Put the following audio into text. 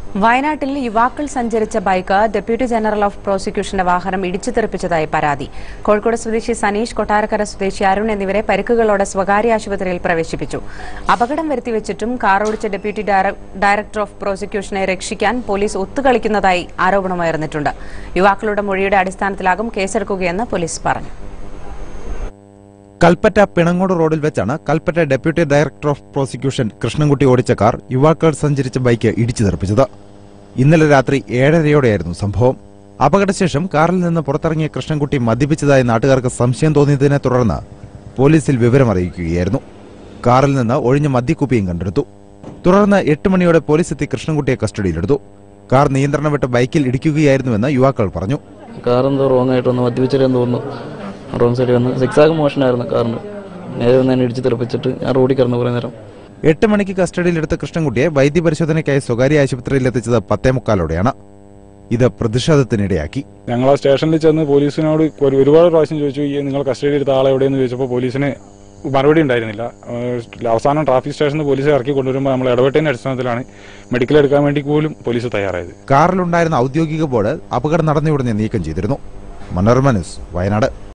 വയനാട്ടിൽ യുവാക്കൾ സഞ്ചരിച്ച ബൈക്ക് ഡെപ്യൂട്ടി ജനറൽ ഓഫ് പ്രോസിക്യൂഷന്റെ വാഹനം ഇടിച്ചു തെറിപ്പിച്ചതായി പരാതി കോഴിക്കോട് സ്വദേശി സനീഷ് കൊട്ടാരക്കര സ്വദേശി അരുൺ എന്നിവരെ പരിക്കുകളോടെ സ്വകാര്യ ആശുപത്രിയിൽ പ്രവേശിപ്പിച്ചു അപകടം വരുത്തിവെച്ചിട്ടും കാർ ഓടിച്ച ഡെപ്യൂട്ടി ഡയറ- ഡയറക്ടർ ഓഫ് പ്രോസിക്യൂഷനെ രക്ഷിക്കാൻ പോലീസ് ഒത്തുകളിക്കുന്നതായി ആരോപണമുയർന്നിട്ടുണ്ട് യുവാക്കളുടെ മൊഴിയുടെ അടിസ്ഥാനത്തിലാകും കേസെടുക്കുകയെന്ന് പോലീസ് പറഞ്ഞു കൽപ്പറ്റ പിണങ്ങോട് റോഡിൽ വെച്ചാണ് Kalpetta deputy director of prosecution Krishnankutty ഓടിച്ച കാർ യുവാക്കൾ സഞ്ചരിച്ച ബൈക്ക് ഇടിച്ചു തെറിപ്പിച്ചത് ഇന്നലെ രാത്രി ഏഴരയോടെയായിരുന്നു സംഭവം അപകടശേഷം കാറിൽ നിന്ന് പുറത്തിറങ്ങിയ കൃഷ്ണൻകുട്ടി മദ്യപിച്ചതായി നാട്ടുകാർക്ക് സംശയം തോന്നിയതിനെ തുടർന്ന് പോലീസിൽ വിവരമറിയിക്കുകയായിരുന്നു കാറിൽ നിന്ന് ഒഴിഞ്ഞ മദ്യക്കുപ്പിയും കണ്ടെടുത്തു തുടർന്ന് എട്ട് മണിയോടെ പോലീസ് എത്തി കൃഷ്ണൻകുട്ടിയെ കസ്റ്റഡിയിലെടുത്തു കാർ നിയന്ത്രണം വിട്ട് ബൈക്കിൽ ഇടിക്കുകയായിരുന്നുവെന്ന് യുവാക്കൾ പറഞ്ഞു കാർ എന്തോ റോങ് ആയിട്ട് വന്ന് മദ്യപിച്ചിട്ടെന്ന് തോന്നുന്നു റോങ് സൈഡിൽ വന്ന് സിക്സാഗ് മോഷനായിരുന്നു കാറിന് നേരെ വന്ന് എന്നെ ഇടിച്ച് തെറിപ്പിച്ചിട്ട് ഞാൻ റോഡിൽ കിടന്നു കുറേ നേരം എട്ട് മണിക്ക് കസ്റ്റഡിയിലെടുത്ത കൃഷ്ണൻകുട്ടിയെ വൈദ്യപരിശോധനയ്ക്കായി സ്വകാര്യ ആശുപത്രിയിൽ എത്തിച്ചത് പത്തേ മുക്കാലോടെയാണ് ഇത് പ്രതിഷേധത്തിനിടയാക്കി ഞങ്ങൾ ആ സ്റ്റേഷനിൽ ചെന്ന് പോലീസിനോട് ഒരു- ഒരുപാട് പ്രാവശ്യം ചോദിച്ചു ഈ നിങ്ങൾ കസ്റ്റഡി എടുത്ത ആളെ എവിടെയെന്ന് ചോദിച്ചപ്പോൾ പോലീസിന് മറുപടി ഉണ്ടായിരുന്നില്ല ഏഹ് അവസാനം ട്രാഫിക് സ്റ്റേഷനിൽ പോലീസ് ഇറക്കി കൊണ്ടുവരുമ്പോൾ നമ്മൾ ഇടപെട്ടതിന്റെ അടിസ്ഥാനത്തിലാണ് മെഡിക്കൽ എടുക്കാൻ വേണ്ടി പോലും പോലീസ് തയ്യാറായത് കാറിലുണ്ടായിരുന്ന ഔദ്യോഗിക ബോർഡ് അപകടം നടന്നയുടനെ നീക്കം ചെയ്തിരുന്നു മനോരമ ന്യൂസ് വയനാട്